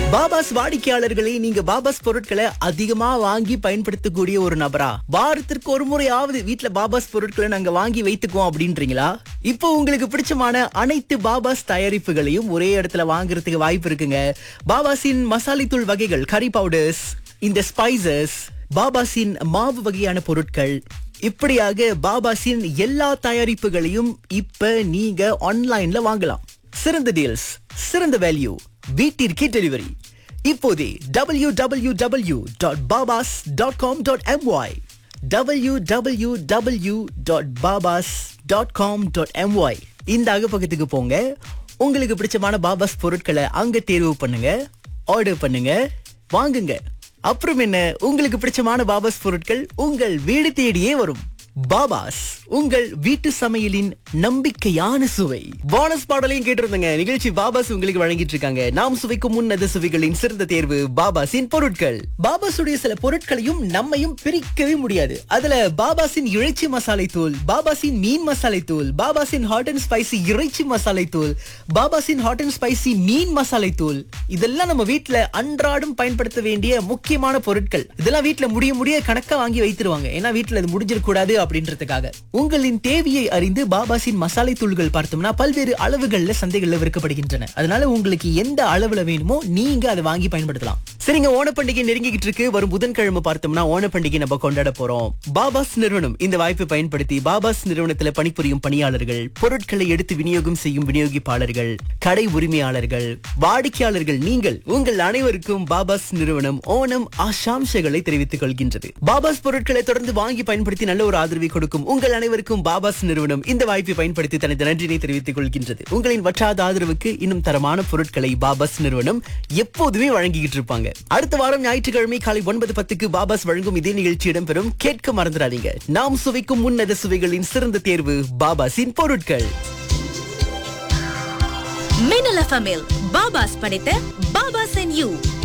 பாபாஸ் வாடிக்கையாளர்களே நீங்க பாபாஸ் பொருட்களை அதிகமா வாங்கி பயன்படுத்தக்கூடிய ஒரு நபரா வாரத்திற்கு ஒரு முறையாவது வீட்ல பாபாஸ் பொருட்களை நாங்க வாங்கி வைத்துக்குவோம் அப்படின்றீங்களா இப்போ உங்களுக்கு பிடிச்சமான அனைத்து பாபாஸ் தயாரிப்புகளையும் ஒரே இடத்துல வாங்குறதுக்கு வாய்ப்பு இருக்குங்க பாபாஸின் மசாலை தூள் வகைகள் கறி பவுடர்ஸ் இந்த ஸ்பைசஸ் பாபாஸின் மாவு வகையான பொருட்கள் இப்படியாக பாபாஸின் எல்லா தயாரிப்புகளையும் இப்ப நீங்க ஆன்லைன்ல வாங்கலாம் சிறந்த டீல்ஸ் சிறந்த வேல்யூ வீட்டிற்கே டெலிவரி இப்போதே W W W dot Baba's dot com dot MY W W W dot Baba's dot com dot MY இந்த அகப்பக்கத்துக்கு போங்க உங்களுக்கு பிடிச்சமான பாபாஸ் பொருட்களை அங்க தேர்வு பண்ணுங்க ஆர்டர் பண்ணுங்க வாங்குங்க அப்புறம் என்ன உங்களுக்கு பிடிச்சமான பாபாஸ் பொருட்கள் உங்கள் வீடு தேடியே வரும் பாபாஸ் உங்கள் வீட்டு சமையலின் நம்பிக்கையான சுவை போனஸ் பாடலையும் கேட்டிருந்தங்க நிகழ்ச்சி பாபாஸ் உங்களுக்கு வழங்கிட்டு இருக்காங்க நாம் சுவைக்கும் முன்னத சுவைகளின் சிறந்த தேர்வு பாபாஸின் பொருட்கள் பாபாஸுடைய சில பொருட்களையும் நம்மையும் பிரிக்கவே முடியாது அதுல பாபாஸின் இறைச்சி மசாலை தூள் பாபாஸின் மீன் மசாலை தூள் பாபாஸின் ஹாட் அண்ட் ஸ்பைசி இறைச்சி மசாலை தூள் பாபாஸின் ஹாட் அண்ட் ஸ்பைசி மீன் மசாலை தூள் இதெல்லாம் நம்ம வீட்ல அன்றாடம் பயன்படுத்த வேண்டிய முக்கியமான பொருட்கள் இதெல்லாம் வீட்ல முடிய முடிய கணக்கா வாங்கி வைத்திருவாங்க ஏன்னா வீட்ல இது முடிஞ்சிடக்கூடாது அப்படின்றதுக்காக உங்களின் தேவையை அறிந்து பாபாஸின் மசாலை தூள்கள் பார்த்தோம்னா பல்வேறு அளவுகள்ல சந்தைகள்ல விற்கப்படுகின்றன அதனால உங்களுக்கு எந்த அளவுல வேணுமோ நீங்க அதை வாங்கி பயன்படுத்தலாம் சரிங்க ஓணப்பண்டிகை நெருங்கிக்கிட்டு இருக்கு வரும் புதன்கிழமை பார்த்தோம்னா ஓணப்பண்டிகை நம்ம கொண்டாட போறோம் பாபாஸ் நிறுவனம் இந்த வாய்ப்பை பயன்படுத்தி பாபாஸ் நிறுவனத்துல பணிபுரியும் பணியாளர்கள் பொருட்களை எடுத்து விநியோகம் செய்யும் விநியோகிப்பாளர்கள் கடை உரிமையாளர்கள் வாடிக்கையாளர்கள் நீங்கள் உங்கள் அனைவருக்கும் பாபாஸ் நிறுவனம் ஓணம் ஆசாம்சங்களை தெரிவித்துக் கொள்கின்றது பாபாஸ் பொருட்களை தொடர்ந்து வாங்கி பயன்படுத்தி நல்ல ஒரு ஆதரவை கொடுக்கும் உங்கள் அனைவருக்கும் பாபாஸ் நிறுவனம் இந்த வாய்ப்பை பயன்படுத்தி தனது நன்றினை தெரிவித்துக் கொள்கின்றது உங்களின் வற்றாத ஆதரவுக்கு இன்னும் தரமான பொருட்களை பாபாஸ் நிறுவனம் எப்போதுமே வழங்கிக்கிட்டு இருப்பாங்க அடுத்த வாரம் ஞாயிற்றுக்கிழமை காலை ஒன்பது பத்துக்கு பாபாஸ் வழங்கும் இதே நிகழ்ச்சி இடம்பெறும் கேட்க மறந்துடாதீங்க நாம் சுவைக்கும் முன்னத சுவைகளின் சிறந்த தேர்வு பாபாஸின் பொருட்கள் மின்னல் எஃப்எம்மில் பாபாஸ் படைத்த பாபாஸ் அண்ட் யூ